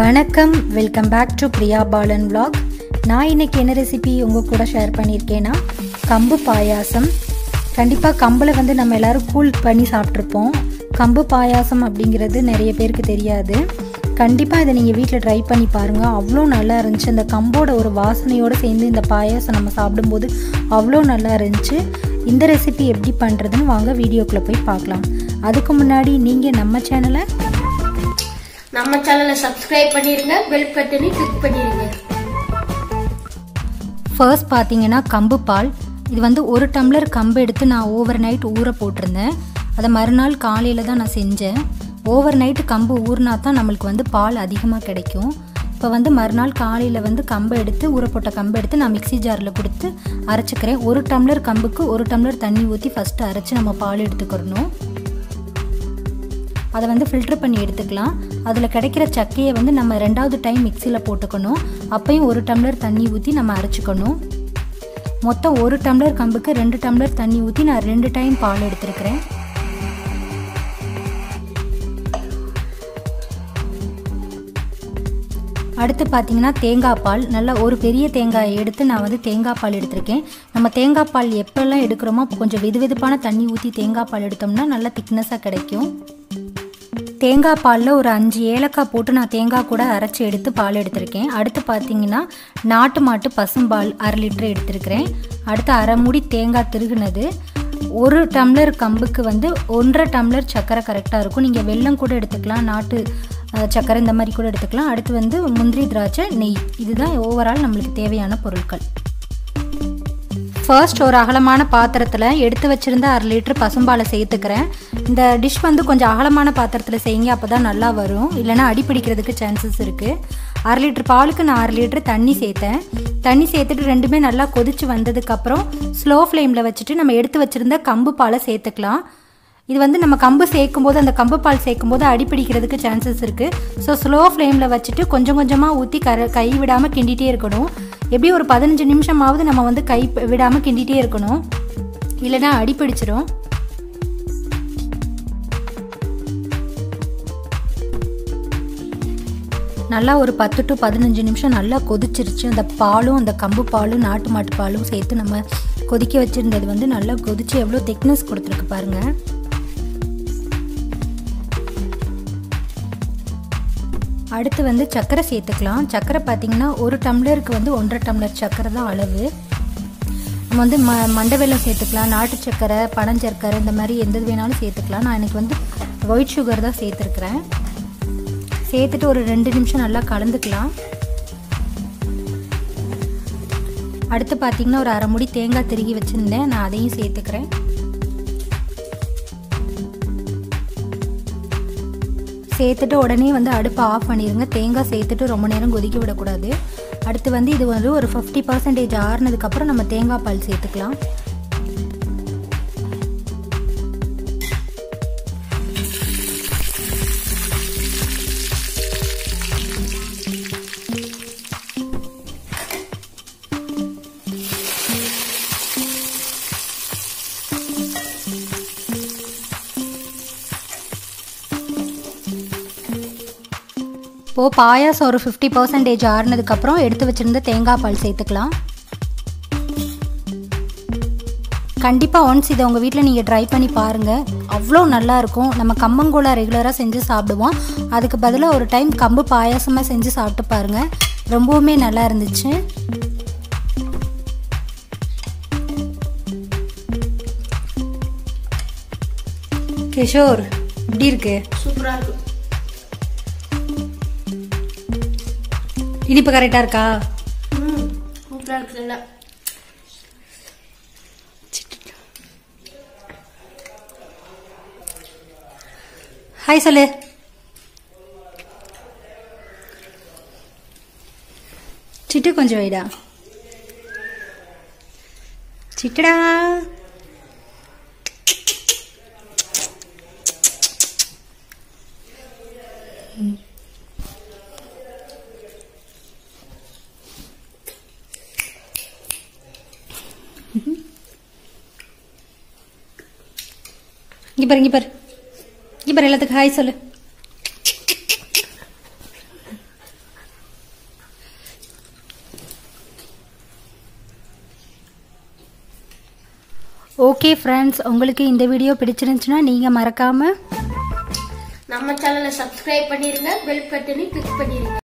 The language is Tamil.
வணக்கம் welcome back to Priya Balan vlog நான் இன்னைக்கு என்ன ரெசிபி உங்கள் கூட ஷேர் பண்ணியிருக்கேன்னா கம்பு பாயாசம் கண்டிப்பாக கம்பில் வந்து நம்ம எல்லாரும் கூல் பண்ணி சாப்பிட்ருப்போம் கம்பு பாயாசம் அப்படிங்கிறது நிறைய பேருக்கு தெரியாது கண்டிப்பாக இதை நீங்கள் வீட்டில் ட்ரை பண்ணி பாருங்கள் அவ்வளோ நல்லா இருந்துச்சு அந்த கம்போட ஒரு வாசனையோடு சேர்ந்து இந்த பாயாசம் நம்ம சாப்பிடும்போது அவ்வளோ நல்லா இருந்துச்சு இந்த ரெசிபி எப்படி பண்ணுறதுன்னு வாங்க வீடியோக்குள்ளே போய் பார்க்கலாம் அதுக்கு முன்னாடி நீங்கள் நம்ம சேனலை நம்ம சேனலை சப்ஸ்கிரைப் பண்ணிருங்க பெல் பட்டனை கிளிக் பண்ணிருங்க ஃபர்ஸ்ட் பார்த்தீங்கன்னா கம்பு பால் இது வந்து ஒரு டம்ளர் கம்பு எடுத்து நான் ஓவர் நைட் ஊற போட்டிருந்தேன் அதை மறுநாள் காலையில் தான் நான் செஞ்சேன் ஓவர் நைட்டு கம்பு ஊறினா தான் நம்மளுக்கு வந்து பால் அதிகமாக கிடைக்கும் இப்போ வந்து மறுநாள் காலையில் வந்து கம்பை எடுத்து ஊற போட்ட கம்பை எடுத்து நான் மிக்ஸி ஜாரில் கொடுத்து அரைச்சிக்கிறேன் ஒரு டம்ளர் கம்புக்கு ஒரு டம்ளர் தண்ணி ஊற்றி ஃபஸ்ட்டு அரைச்சி நம்ம பால் எடுத்துக்கிறணும் அதை வந்து ஃபில்டர் பண்ணி எடுத்துக்கலாம் அதில் கிடைக்கிற சக்கையை வந்து நம்ம ரெண்டாவது டைம் மிக்சியில் போட்டுக்கணும் அப்பையும் ஒரு டம்ளர் தண்ணி ஊற்றி நம்ம அரைச்சிக்கணும் மொத்தம் ஒரு டம்ளர் கம்புக்கு ரெண்டு டம்ளர் தண்ணி ஊற்றி நான் ரெண்டு டைம் பால் எடுத்திருக்கிறேன் அடுத்து பார்த்தீங்கன்னா தேங்காய் பால் நல்லா ஒரு பெரிய தேங்காயை எடுத்து நான் வந்து தேங்காய் பால் எடுத்திருக்கேன் நம்ம தேங்காய் பால் எப்போல்லாம் எடுக்கிறோமோ கொஞ்சம் வெது வெதுப்பான தண்ணி ஊற்றி தேங்காய் பால் எடுத்தோம்னா நல்லா திக்னஸாக கிடைக்கும் தேங்காய் பாலில் ஒரு அஞ்சு ஏலக்காய் போட்டு நான் தேங்காய் கூட அரைச்சி எடுத்து பால் எடுத்திருக்கேன் அடுத்து பார்த்தீங்கன்னா நாட்டு மாட்டு பசும்பால் அரை லிட்டர் எடுத்திருக்கிறேன் அடுத்து அரை மூடி தேங்காய் திருகுனது ஒரு டம்ளர் கம்புக்கு வந்து ஒன்றரை டம்ளர் சர்க்கரை கரெக்டாக இருக்கும் நீங்கள் வெல்லம் கூட எடுத்துக்கலாம் நாட்டு அஹ், சர்க்கரை இந்த மாதிரி கூட எடுத்துக்கலாம் அடுத்து வந்து முந்திரி திராட்சை நெய் இதுதான் ஓவரால் நம்மளுக்கு தேவையான பொருட்கள் ஃபர்ஸ்ட் ஒரு அகலமான பாத்திரத்தில் எடுத்து வச்சுருந்த அரை லிட்டர் பசும்பாலை சேர்த்துக்கிறேன் இந்த டிஷ் வந்து கொஞ்சம் அகலமான பாத்திரத்தில் செய்யுங்க அப்போ தான் நல்லா வரும் இல்லைன்னா அடி பிடிக்கிறதுக்கு சான்சஸ் இருக்குது அரை லிட்டர் பாலுக்கு நான் அரை லிட்டர் தண்ணி சேர்த்தேன் தண்ணி சேர்த்துட்டு ரெண்டுமே நல்லா கொதிச்சு வந்ததுக்கப்புறம் ஸ்லோ ஃப்ளேமில் வச்சுட்டு நம்ம எடுத்து வச்சுருந்த கம்பு பாலை சேர்த்துக்கலாம் இது வந்து நம்ம கம்பு சேர்க்கும் போது அந்த கம்பு பால் சேர்க்கும் போது அடி பிடிக்கிறதுக்கு சான்சஸ் இருக்குது ஸோ ஸ்லோ ஃப்ளேமில் வச்சுட்டு கொஞ்சம் கொஞ்சமாக ஊற்றி கர கை விடாமல் கிண்டிகிட்டே இருக்கணும் எப்படி ஒரு பதினஞ்சு நிமிஷமாவது நம்ம வந்து கை விடாமல் கிண்டிகிட்டே இருக்கணும் இல்லைன்னா அடி பிடிச்சிரும் நல்லா ஒரு பத்து டு பதினஞ்சு நிமிஷம் நல்லா கொதிச்சிருச்சு அந்த பாலும் அந்த கம்பு பாலும் நாட்டு மாட்டு பாலும் சேர்த்து நம்ம கொதிக்க வச்சுருந்தது வந்து நல்லா கொதிச்சு எவ்வளோ திக்னஸ் கொடுத்துருக்கு பாருங்கள் அடுத்து வந்து சர்க்கரை சேர்த்துக்கலாம் சர்க்கரை பார்த்தீங்கன்னா ஒரு டம்ளருக்கு வந்து ஒன்றரை டம்ளர் சர்க்கரை தான் அளவு நம்ம வந்து ம மண்டை வெல்லம் சேர்த்துக்கலாம் நாட்டு சர்க்கரை பனஞ்சர்க்கரை இந்த மாதிரி எந்த வேணாலும் சேர்த்துக்கலாம் நான் எனக்கு வந்து ஒயிட் சுகர் தான் சேர்த்துருக்குறேன் சேர்த்துட்டு ஒரு ரெண்டு நிமிஷம் நல்லா கலந்துக்கலாம் அடுத்து பார்த்தீங்கன்னா ஒரு அரை முடி தேங்காய் திருகி வச்சுருந்தேன் நான் அதையும் சேர்த்துக்கிறேன் சேர்த்துட்டு உடனே வந்து அடுப்பை ஆஃப் பண்ணிடுங்க தேங்காய் சேர்த்துட்டு ரொம்ப நேரம் கொதிக்க விடக்கூடாது அடுத்து வந்து இது வந்து ஒரு ஃபிஃப்டி பர்சன்டேஜ் ஆறுனதுக்கப்புறம் நம்ம தேங்காய் பால் சேர்த்துக்கலாம் இப்போது பாயாசம் ஒரு ஃபிஃப்டி பர்சன்டேஜ் ஆறுனதுக்கப்புறம் எடுத்து வச்சுருந்த தேங்காய் பால் சேர்த்துக்கலாம் கண்டிப்பாக ஒன்ஸ் இதை உங்கள் வீட்டில் நீங்கள் ட்ரை பண்ணி பாருங்கள் அவ்வளோ நல்லா இருக்கும் நம்ம கம்பங்கூழ ரெகுலராக செஞ்சு சாப்பிடுவோம் அதுக்கு பதிலாக ஒரு டைம் கம்பு பாயாசமாக செஞ்சு சாப்பிட்டு பாருங்கள் ரொம்பவுமே நல்லா இருந்துச்சு கிஷோர் எப்படி இருக்கு சூப்பரா இருக்கு இனிப்பு கரெக்டாக இருக்கா ம் சூப்பரா இருக்கு நல்லா ஹாய் சொல்லு சிட்டு கொஞ்சம் வைடா சிட்டுடா இங்க பாரு இங்க பாரு இங்க பாரு எல்லாத்துக்கும் ஹாய் சொல்லு ஓகே ஃப்ரெண்ட்ஸ் உங்களுக்கு இந்த வீடியோ பிடிச்சிருந்துச்சுன்னா நீங்கள் மறக்காமல் நம்ம சேனலை சப்ஸ்கிரைப் பண்ணிருங்க பெல் பட்டனை கிளிக் பண்ணிருங்க